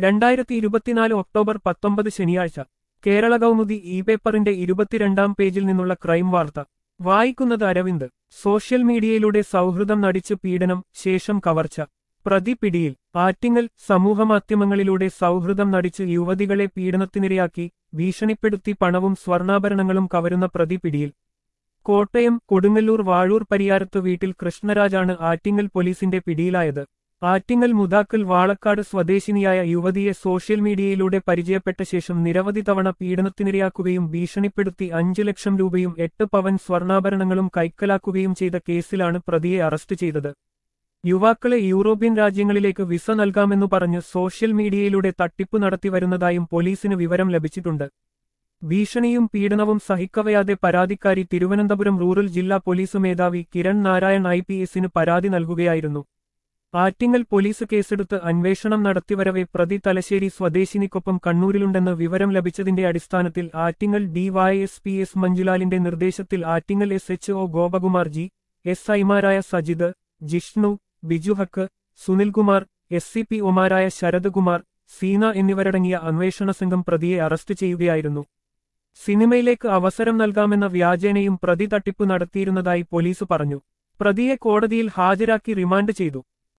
രണ്ടായിരത്തി ഇരുപത്തിനാല് ഒക്ടോബർ പത്തൊമ്പത് ശനിയാഴ്ച കേരള കൗമുദി ഇ പേപ്പറിന്റെ ഇരുപത്തിരണ്ടാം പേജിൽ നിന്നുള്ള ക്രൈം വാർത്ത വായിക്കുന്നത് അരവിന്ദ് സോഷ്യൽ മീഡിയയിലൂടെ സൗഹൃദം നടിച്ച് പീഡനം ശേഷം കവർച്ച പ്രതി പിടിയിൽ ആറ്റിങ്ങൽ സമൂഹമാധ്യമങ്ങളിലൂടെ സൗഹൃദം നടിച്ച് യുവതികളെ പീഡനത്തിനിരയാക്കി ഭീഷണിപ്പെടുത്തി പണവും സ്വർണ്ണാഭരണങ്ങളും കവരുന്ന പ്രതി പിടിയിൽ കോട്ടയം കൊടുങ്ങല്ലൂർ വാഴൂർ പരിയാരത്ത് വീട്ടിൽ കൃഷ്ണരാജാണ് ആറ്റിങ്ങൽ പോലീസിന്റെ പിടിയിലായത് ആറ്റിങ്ങൽ മുതാക്കൽ വാളക്കാട് സ്വദേശിനിയായ യുവതിയെ സോഷ്യൽ മീഡിയയിലൂടെ പരിചയപ്പെട്ട ശേഷം നിരവധി തവണ പീഡനത്തിനിരയാക്കുകയും ഭീഷണിപ്പെടുത്തി അഞ്ചു ലക്ഷം രൂപയും എട്ട് പവൻ സ്വർണ്ണാഭരണങ്ങളും കൈക്കലാക്കുകയും ചെയ്ത കേസിലാണ് പ്രതിയെ അറസ്റ്റ് ചെയ്തത് യുവാക്കളെ യൂറോപ്യൻ രാജ്യങ്ങളിലേക്ക് വിസ നൽകാമെന്നു പറഞ്ഞ് സോഷ്യൽ മീഡിയയിലൂടെ തട്ടിപ്പ് നടത്തിവരുന്നതായും പോലീസിന് വിവരം ലഭിച്ചിട്ടുണ്ട് ഭീഷണിയും പീഡനവും സഹിക്കവയാതെ പരാതിക്കാരി തിരുവനന്തപുരം റൂറൽ ജില്ലാ പോലീസ് മേധാവി കിരൺ നാരായൺ ഐ പി എസിന് പരാതി നൽകുകയായിരുന്നു ആറ്റിങ്ങൽ പോലീസ് കേസെടുത്ത് അന്വേഷണം നടത്തിവരവെ പ്രതി തലശ്ശേരി സ്വദേശിനിക്കൊപ്പം കണ്ണൂരിലുണ്ടെന്ന് വിവരം ലഭിച്ചതിന്റെ അടിസ്ഥാനത്തിൽ ആറ്റിങ്ങൽ ഡിവൈഎസ്പി എസ് മഞ്ജുലാലിന്റെ നിർദ്ദേശത്തിൽ Attingal S H O Gopakumar G S ഐമാരായ സജിത് ജിഷ്ണു ബിജുഹക്ക് സുനിൽകുമാർ എസ് സി പി ഒമാരായ ശരദ്കുമാർ സീന എന്നിവരടങ്ങിയ അന്വേഷണ സംഘം പ്രതിയെ അറസ്റ്റ് ചെയ്യുകയായിരുന്നു സിനിമയിലേക്ക് അവസരം നൽകാമെന്ന വ്യാജേനയും പ്രതി തട്ടിപ്പ് നടത്തിയിരുന്നതായി പോലീസ് പറഞ്ഞു പ്രതിയെ കോടതിയിൽ ഹാജരാക്കി റിമാൻഡ് ചെയ്തു